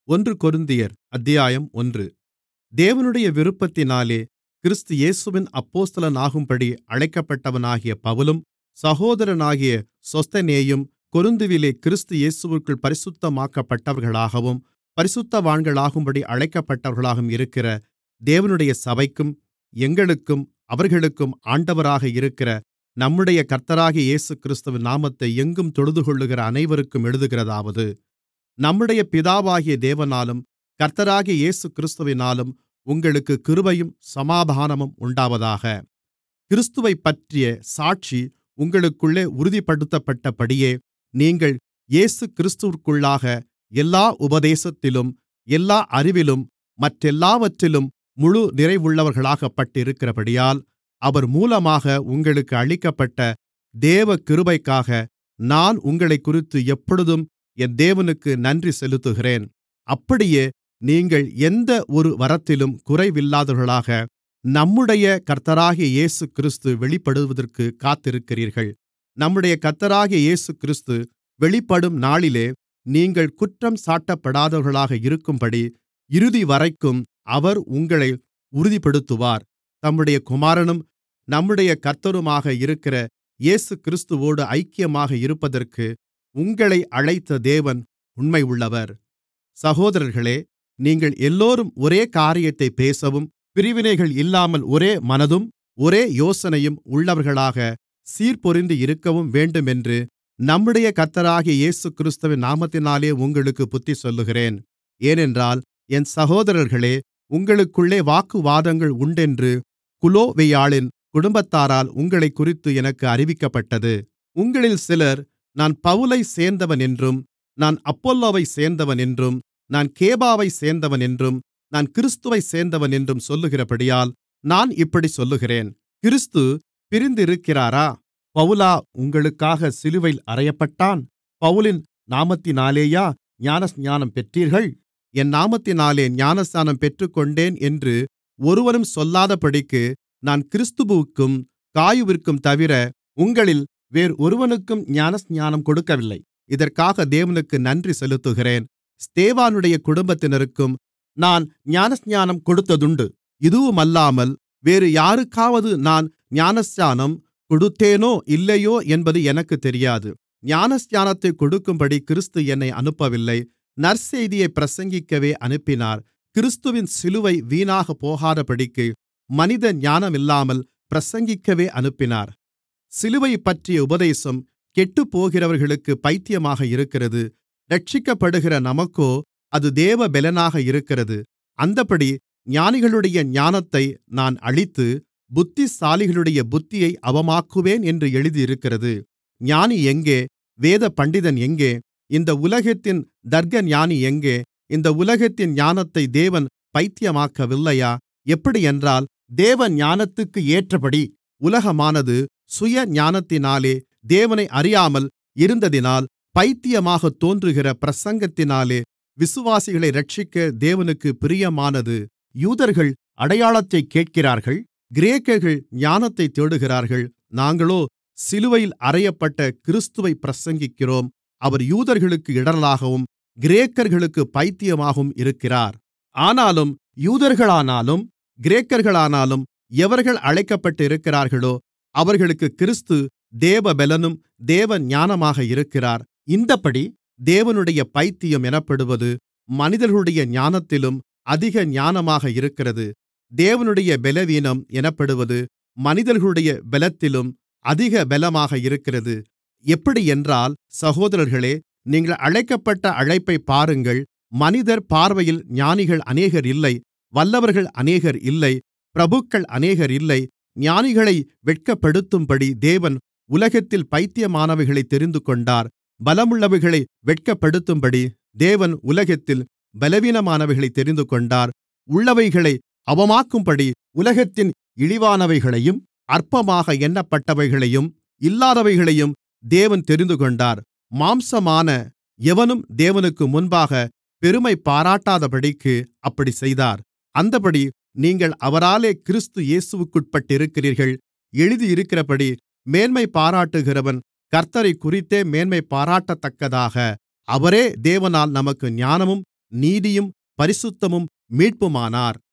ஒன்று கொரிந்தியர் அத்தியாயம் ஒன்று தேவனுடைய விருப்பத்தினாலே கிறிஸ்து இயேசுவின் அப்போஸ்தலனாகும்படி அழைக்கப்பட்டவனாகிய பவுலும் சகோதரனாகிய சொஸ்தெனேயும் கொரிந்துவிலே கிறிஸ்து இயேசுவிற்குள் பரிசுத்தமாக்கப்பட்டவர்களாகவும் பரிசுத்தவான்களாகும்படி அழைக்கப்பட்டவர்களாகவும் இருக்கிற தேவனுடைய சபைக்கும் எங்களுக்கும் அவர்களுக்கும் ஆண்டவராக இருக்கிற நம்முடைய கர்த்தராகிய இயேசுகிறிஸ்துவின் நாமத்தை எங்கும் தொழுதுகொள்ளுகிற அனைவருக்கும் எழுதுகிறதாவது நம்முடைய பிதாவாகிய தேவனாலும் கர்த்தராகிய இயேசுகிறிஸ்துவினாலும் உங்களுக்குக் கிருபையும் சமாதானமும் உண்டாவதாக கிறிஸ்துவைப்பற்றிய சாட்சி உங்களுக்குள்ளே உறுதிப்படுத்தப்பட்டபடியே நீங்கள் இயேசுகிறிஸ்துவிற்குள்ளாக எல்லா உபதேசத்திலும் எல்லா அறிவிலும் மற்றெல்லாவற்றிலும் முழு நிறைவுள்ளவர்களாக்கப்பட்டிருக்கிறபடியால் அவர் மூலமாக உங்களுக்கு அளிக்கப்பட்ட தேவகிருபைக்காக நான் உங்களைக்குறித்து எப்பொழுதும் என் தேவனுக்கு நன்றி செலுத்துகிறேன் அப்படியே நீங்கள் எந்த ஒரு வரத்திலும் குறைவில்லாதவர்களாக நம்முடைய கர்த்தராகிய இயேசுகிறிஸ்து வெளிப்படுவதற்குக் காத்திருக்கிறீர்கள் நம்முடைய கர்த்தராகிய இயேசுகிறிஸ்து வெளிப்படும் நாளிலே நீங்கள் குற்றம் சாட்டப்படாதவர்களாக இருக்கும்படி இறுதிவரைக்கும் அவர் உங்களை உறுதிப்படுத்துவார் தம்முடைய குமாரனும் நம்முடைய கர்த்தருமாக இருக்கிற இயேசுகிறிஸ்துவோடு ஐக்கியமாக இருப்பதற்கு உங்களை அழைத்த தேவன் உண்மையுள்ளவர் சகோதரர்களே நீங்கள் எல்லோரும் ஒரே காரியத்தைப் பேசவும் பிரிவினைகள் இல்லாமல் ஒரே மனதும் ஒரே யோசனையும் உள்ளவர்களாக சீர்பொருந்தி இருக்கவும் வேண்டுமென்று நம்முடைய கர்த்தராகிய இயேசுகிறிஸ்துவின் நாமத்தினாலே உங்களுக்குப் புத்திசொல்லுகிறேன் ஏனென்றால் என் சகோதரர்களே உங்களுக்குள்ளே வாக்குவாதங்கள் உண்டென்று குலோவேயாளின் குடும்பத்தாரால் உங்களைக்குறித்து எனக்கு அறிவிக்கப்பட்டது உங்களில் சிலர் நான் பவுலைச் சேர்ந்தவனென்றும் நான் அப்பொல்லோவைச் சேர்ந்தவனென்றும் நான் கேபாவைச் சேர்ந்தவனென்றும் நான் கிறிஸ்துவைச் சேர்ந்தவனென்றும் சொல்லுகிறபடியால் நான் இப்படிச் சொல்லுகிறேன் கிறிஸ்து பிரிந்திருக்கிறாரா பவுலா உங்களுக்காக சிலுவையில் அறையப்பட்டான் பவுலின் நாமத்தினாலேயா ஞானஸ்நானம் பெற்றீர்கள் என் நாமத்தினாலே ஞானஸ்நானம் பெற்றுக்கொண்டேன் என்று ஒருவனும் சொல்லாதபடிக்கு நான் கிறிஸ்துவுக்கும் காயுவிற்கும் தவிர உங்களில் வேறொருவனுக்கும் ஞானஸ்நானம் கொடுக்கவில்லை இதற்காக தேவனுக்கு நன்றி செலுத்துகிறேன் ஸ்தேவானுடைய குடும்பத்தினருக்கும் நான் ஞானஸ்நானம் கொடுத்ததுண்டு இதுவுமல்லாமல் வேறு யாருக்காவது நான் ஞானஸ்நானம் கொடுத்தேனோ இல்லையோ என்பது எனக்குத் தெரியாது ஞானஸ்நானத்தைக் கொடுக்கும்படி கிறிஸ்து என்னை அனுப்பவில்லை நற்செய்தியைப் பிரசங்கிக்கவே அனுப்பினார் கிறிஸ்துவின் சிலுவை வீணாகப் போகாதபடிக்கு மனித ஞானமில்லாமல் பிரசங்கிக்கவே அனுப்பினார் சிலுவையைப்பற்றிய உபதேசம் கெட்டுப்போகிறவர்களுக்கு பைத்தியமாக இருக்கிறது இரட்சிக்கப்படுகிற நமக்கோ அது தேவபெலனாக இருக்கிறது அந்தப்படி ஞானிகளுடைய ஞானத்தை நான் அழித்து புத்திசாலிகளுடைய புத்தியை அவமாக்குவேன் என்று எழுதியிருக்கிறது ஞானி எங்கே வேத பண்டிதன் எங்கே இந்த உலகத்தின் தர்க்க ஞானி எங்கே இந்த உலகத்தின் ஞானத்தை தேவன் பைத்தியமாக்கவில்லையா எப்படியென்றால் தேவ ஞானத்துக்கு ஏற்றபடி உலகமானது சுய ஞானத்தினாலே தேவனை அறியாமல் இருந்ததினால் பைத்தியமாகத் தோன்றுகிற பிரசங்கத்தினாலே விசுவாசிகளை இரட்சிக்க தேவனுக்கு பிரியமானது யூதர்கள் அடையாளத்தைக் கேட்கிறார்கள் கிரேக்கர்கள் ஞானத்தைத் தேடுகிறார்கள் நாங்களோ சிலுவையில் அறையப்பட்ட கிறிஸ்துவைப் பிரசங்கிக்கிறோம் அவர் யூதர்களுக்கு இடறலாகவும் கிரேக்கர்களுக்கு பைத்தியமாகவும் இருக்கிறார் ஆனாலும் யூதர்களானாலும் கிரேக்கர்களானாலும் எவர்கள் அழைக்கப்பட்டிருக்கிறார்களோ அவர்களுக்கு கிறிஸ்து தேவபெலனும் தேவ ஞானமாக இருக்கிறார் இந்தப்படி தேவனுடைய பைத்தியம் எனப்படுவது மனிதர்களுடைய ஞானத்திலும் அதிக ஞானமாக இருக்கிறது தேவனுடைய பலவீனம் எனப்படுவது மனிதர்களுடைய பலத்திலும் அதிக பலமாக இருக்கிறது எப்படியென்றால் சகோதரர்களே நீங்கள் அழைக்கப்பட்ட அழைப்பைப் பாருங்கள் மனிதர் பார்வையில் ஞானிகள் அநேகர் இல்லை வல்லவர்கள் அநேகர் இல்லை பிரபுக்கள் அநேகர் இல்லை ஞானிகளை வெட்கப்படுத்தும்படி தேவன் உலகத்தில் பைத்தியமானவைகளைத் தெரிந்துகொண்டார் பலமுள்ளவைகளை வெட்கப்படுத்தும்படி தேவன் உலகத்தில் பலவீனமானவைகளைத் தெரிந்துகொண்டார் உள்ளவைகளை அவமாக்கும்படி உலகத்தின் இழிவானவைகளையும் அற்பமாக எண்ணப்பட்டவைகளையும் இல்லாதவைகளையும் தேவன் தெரிந்துகொண்டார் மாம்சமான எவனும் தேவனுக்கு முன்பாக பெருமை பாராட்டாதபடிக்கு அப்படிச் செய்தார் அந்தப்படி நீங்கள் அவராலே கிறிஸ்து இயேசுவுக்குட்பட்டிருக்கிறீர்கள் எழுதியிருக்கிறபடி மேன்மைபாராட்டுகிறவன் கர்த்த்தரைக்குறித்தே மேன்மைபாராட்டத்தக்கதாக அவரே தேவனால் நமக்கு ஞானமும் நீதியும் பரிசுத்தமும் மீட்புமானார்